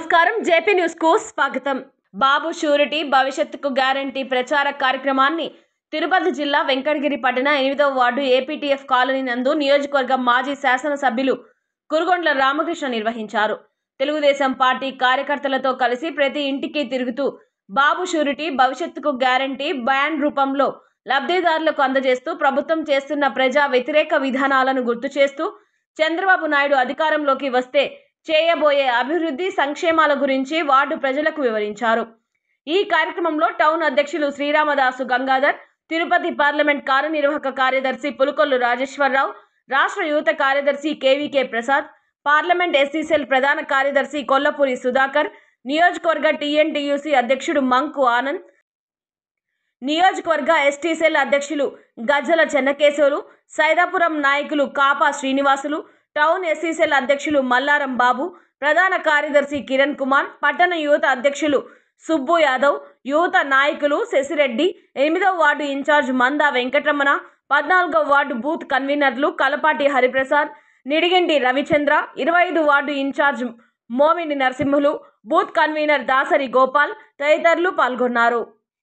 నమస్కారం JP news కు స్వాగతం బాబు షూరిటీ భవిష్యత్తుకు గ్యారంటీ ప్రచార కార్యక్రమాన్ని తిరుపతి జిల్లా వెంకటగిరి పట్టణ ఎనిమిదవ వార్డు ఏపీటీఎఫ్ కాలనీ నందు నియోజకవర్గ మాజీ శాసనసభ్యులు కురుగొండ్ల రామకృష్ణ నిర్వహించారు తెలుగుదేశం పార్టీ కార్యకర్తలతో కలిసి ప్రతి ఇంటికి తిరుగుతూ బాబు షూరిటీ భవిష్యత్తుకు గ్యారంటీ బ్యాన్ రూపంలో లబ్ధిదారులకు అందజేస్తూ ప్రభుత్వం చేస్తున్న ప్రజా వ్యతిరేక విధానాలను గుర్తు చేస్తూ చంద్రబాబు నాయుడు అధికారంలోకి వస్తే చేయబోయే అభివృద్ధి సంక్షేమాల గురించి వార్డు ప్రజలకు వివరించారు ఈ కార్యక్రమంలో టౌన్ అధ్యక్షులు శ్రీరామదాసు గంగాధర్ తిరుపతి పార్లమెంట్ కార్యనిర్వాహక కార్యదర్శి పులుకొల్లు రాజేశ్వరరావు రాష్ట్ర యువత కార్యదర్శి కేవీకే ప్రసాద్ పార్లమెంట్ ఎస్సీసెల్ ప్రధాన కార్యదర్శి కొల్లపూరి సుధాకర్ నియోజకవర్గ టీఎన్టీయూసీ అధ్యక్షుడు మంకు ఆనంద్ నియోజకవర్గ ఎస్టీసెల్ అధ్యక్షులు గజ్జల చెన్నకేశవులు సైదాపురం నాయకులు కాపా శ్రీనివాసులు టౌన్ ఎస్సీసెల్ అధ్యక్షులు మల్లారం బాబు ప్రధాన కార్యదర్శి కిరణ్ కుమార్ పట్టణ యువత అధ్యక్షులు సుబ్బు యాదవ్ యువత నాయకులు శశిరెడ్డి ఎనిమిదవ వార్డు ఇన్ఛార్జ్ మందా వెంకటరమణ పద్నాలుగవ వార్డు బూత్ కన్వీనర్లు కలపాటి హరిప్రసాద్ నిడిగింటి రవిచంద్ర ఇరవై ఐదు ward incharge Momini Narasimhulu booth convener Dasari Gopal తదితరులు పాల్గొన్నారు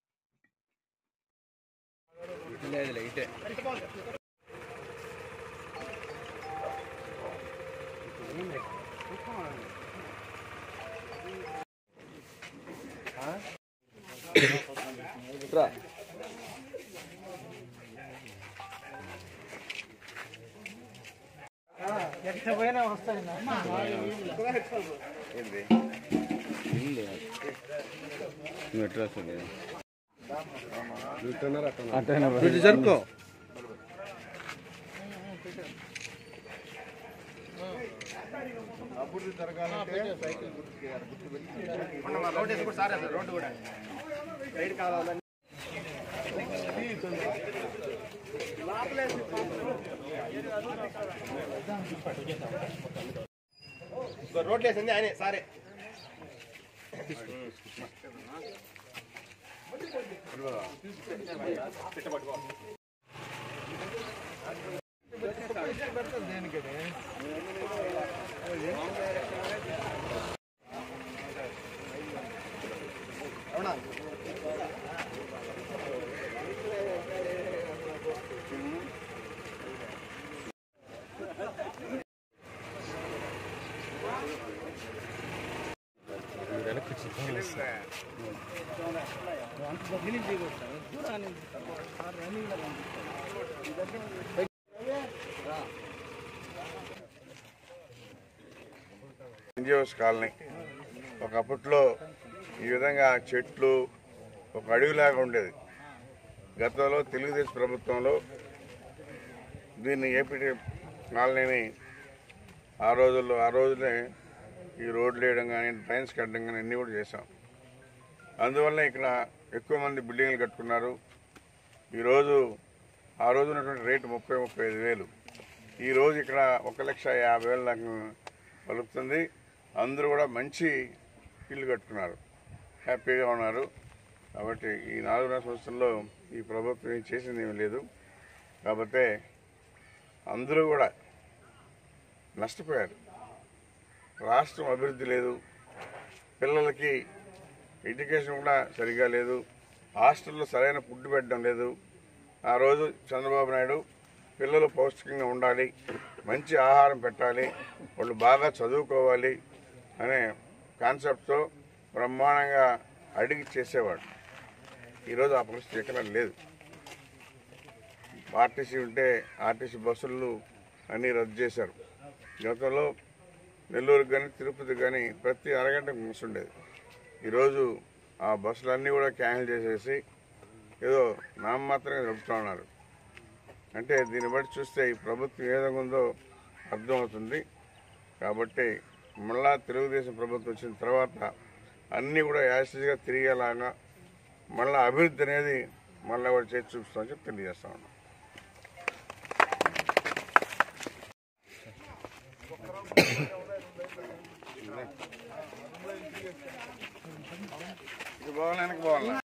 లేదులే ఇటే రా ఏంది నువ్వు ఎట్లా వస్తుంది ఇటు జరుపుకో రోడ్లు వేసింది ఆయనే సారే ఎన్జిఓస్ కాలనీ ఒకప్పట్లో ఈ విధంగా చెట్లు ఒక అడవిలాగా ఉండేది గతంలో తెలుగుదేశం ప్రభుత్వంలో దీన్ని ఏపీ కాలనీని ఆ రోజుల్లో ఆ రోజునే ఈ రోడ్లు వేయడం కానీ ట్రైన్స్ కట్టడం కానీ అన్నీ కూడా చేశాం అందువల్ల ఇక్కడ ఎక్కువ మంది బిల్డింగ్లు కట్టుకున్నారు ఈరోజు ఆ రోజు ఉన్నటువంటి రేటు ముప్పై ముప్పై ఐదు వేలు ఈరోజు ఇక్కడ ఒక లక్ష యాభై వేల దాకా పలుకుతుంది అందరూ కూడా మంచి ఇల్లు కట్టుకున్నారు హ్యాపీగా ఉన్నారు కాబట్టి ఈ నాలుగున్నర సంవత్సరంలో ఈ ప్రభుత్వం ఏం చేసింది ఏమీ లేదు కాకపోతే అందరూ కూడా నష్టపోయారు రాష్ట్రం అభివృద్ధి లేదు పిల్లలకి ఎడ్యుకేషన్ కూడా సరిగా లేదు హాస్టల్లో సరైన ఫుడ్ పెట్టడం లేదు ఆ రోజు చంద్రబాబు నాయుడు పిల్లలు పౌష్టికంగా ఉండాలి మంచి ఆహారం పెట్టాలి వాళ్ళు బాగా చదువుకోవాలి అనే కాన్సెప్ట్తో బ్రహ్మాండంగా అడిగి చేసేవాడు ఈరోజు ఆ పరిస్థితి ఎక్కడ లేదు ఆర్టీసీ ఉంటే ఆర్టీసీ బస్సులు అన్నీ రద్దు చేశారు గతంలో నెల్లూరు కానీ తిరుపతి కానీ ప్రతి అరగంటకు బస్సు ఉండేది ఈరోజు ఆ బస్సులన్నీ కూడా క్యాన్సిల్ చేసేసి ఏదో నామమాత్రంగా నడుపుతూ ఉన్నారు అంటే దీన్ని బట్టి చూస్తే ఈ ప్రభుత్వం ఏ విధంగా ఉందో అర్థమవుతుంది కాబట్టి మళ్ళా తెలుగుదేశం ప్రభుత్వం వచ్చిన తర్వాత అన్నీ కూడా యాసిడ్గా తిరిగేలాగా మళ్ళీ అభివృద్ధి అనేది మళ్ళీ కూడా చేసి చూపిస్తామని చెప్పి తెలియజేస్తా ఉన్నాం ఇది పోవాలి వెనక్కి పోవాలా